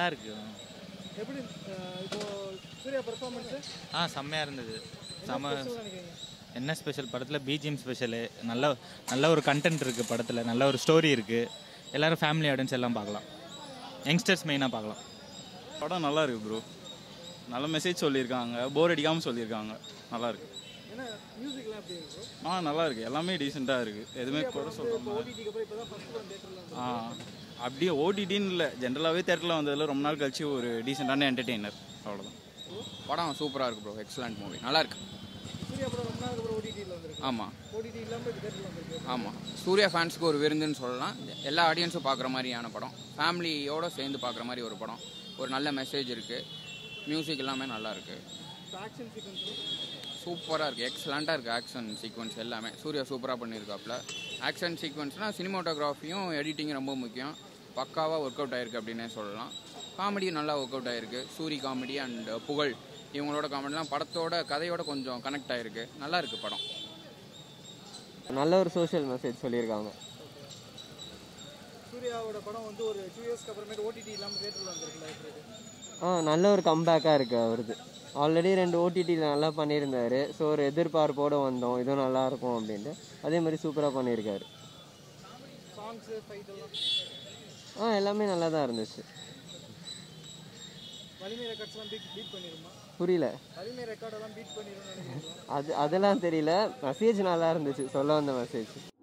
நல்லா இருக்கு எப்படி அஹ், இப்போ சூர்யா பெர்ஃபார்மன்ஸு ஆ செம்மையாக இருந்தது செம நினைக்கிறீங்க என்ன ஸ்பெஷல் படத்தில் பிஜிஎம் ஸ்பெஷலு நல்ல நல்ல ஒரு கண்டென்ட் இருக்குது படத்தில் நல்ல ஒரு ஸ்டோரி இருக்குது எல்லோரும் ஃபேமிலி ஆடியன்ஸ் எல்லாம் பார்க்கலாம் யங்ஸ்டர்ஸ் மெயினாக பார்க்கலாம் படம் நல்லா இருக்கு ப்ரோ நல்ல மெசேஜ் சொல்லியிருக்காங்க போர் அடிக்காமல் சொல்லியிருக்காங்க நல்லா இருக்கு என்ன மியூசிக்லாம் எப்படி இருக்கு bro? ஆ நல்லா இருக்கு எல்லாமே டீசெண்டாக இருக்கு எதுவுமே கூட இப்போ சொல்கிறாங்க ஓடிடிக்கு அப்புறம் இப்போ தான் ஃபஸ்ட் படம் தேட்டரில் ஆ அப்படியே ஓடிடின்னு இல்லை ஜென்ரலாகவே தேட்டரில் வந்ததில் ரொம்ப நாள் கழிச்சு ஒரு டீசெண்டான என்டர்டெய்னர் அவ்வளோதான் படம் சூப்பராக இருக்கு ப்ரோ எக்ஸலண்ட் மூவி நல்லா இருக்கு சூர்யா படம் ரொம்ப நாளுக்கு அப்புறம் ஓடிடியில் வந்திருக்கு ஆமாம் ஓடிடி இல்லாமல் இப்போ தேட்டரில் வந்திருக்கு ஆமாம் சூர்யா ஃபேன்ஸ்க்கு ஒரு விருந்துன்னு சொல்லலாம் எல்லா ஆடியன்ஸும் பார்க்குற மாதிரியான படம் ஃபேமிலியோட சேர்ந்து பார்க்குற மாதிரி ஒரு படம் ஒரு நல்ல மெசேஜ் இருக்குது மியூசிக் எல்லாமே நல்லா இருக்கு ஆக்ஷன் சீக்வன்ஸ் சூப்பராக இருக்குது எக்ஸலண்ட்டாக இருக்குது ஆக்ஷன் சீக்வன்ஸ் எல்லாமே சூர்யா சூப்பராக பண்ணியிருக்காப்புல ஆக்ஷன் சீக்வன்ஸ்னால் சினிமாட்டோகிராஃபியும் எடிட்டிங் ரொம்ப முக்கியம் பக்காவாக ஒர்க் அவுட் ஆயிருக்கு அப்படின்னே சொல்லலாம் காமெடியும் நல்லா ஒர்க் அவுட் ஆயிருக்கு சூரி காமெடி அண்ட் புகழ் இவங்களோட காமெடிலாம் படத்தோட கதையோட கொஞ்சம் கனெக்ட் ஆயிருக்கு நல்லா இருக்கு படம் நல்ல ஒரு சோஷியல் மெசேஜ் சொல்லியிருக்காங்க சூர்யாவோட படம் வந்து ஒரு டூ இயர்ஸ்க்கு அப்புறமேட்டு ஓடிடி இல்லாமல் தேட்டரில் வந்திருக்குல்ல எப்படி இருக்கு? ஆ நல்ல ஒரு கம்பேக்காக இருக்குது அவருது ஆல்ரெடி ரெண்டு ஓடிடியில் நல்லா பண்ணியிருந்தாரு ஸோ ஒரு எதிர்பார்ப்போடு வந்தோம் இதுவும் நல்லா இருக்கும் அப்படின்ட்டு அதே மாதிரி சூப்பராக பண்ணியிருக்காரு சாங்ஸு ஃபைட் எல்லாம் ஆ எல்லாமே நல்லா தான் இருந்துச்சு வலிமை ரெக்கார்ட்ஸ்லாம் பீட் பீட் பண்ணிருமா புரியல வலிமை ரெக்கார்டெல்லாம் பீட் பண்ணிரும்னு நினைக்கிறீங்களா அது அதெல்லாம் தெரியல மெசேஜ் நல்லா இருந்துச்சு சொல்ல வந்த மெசேஜ்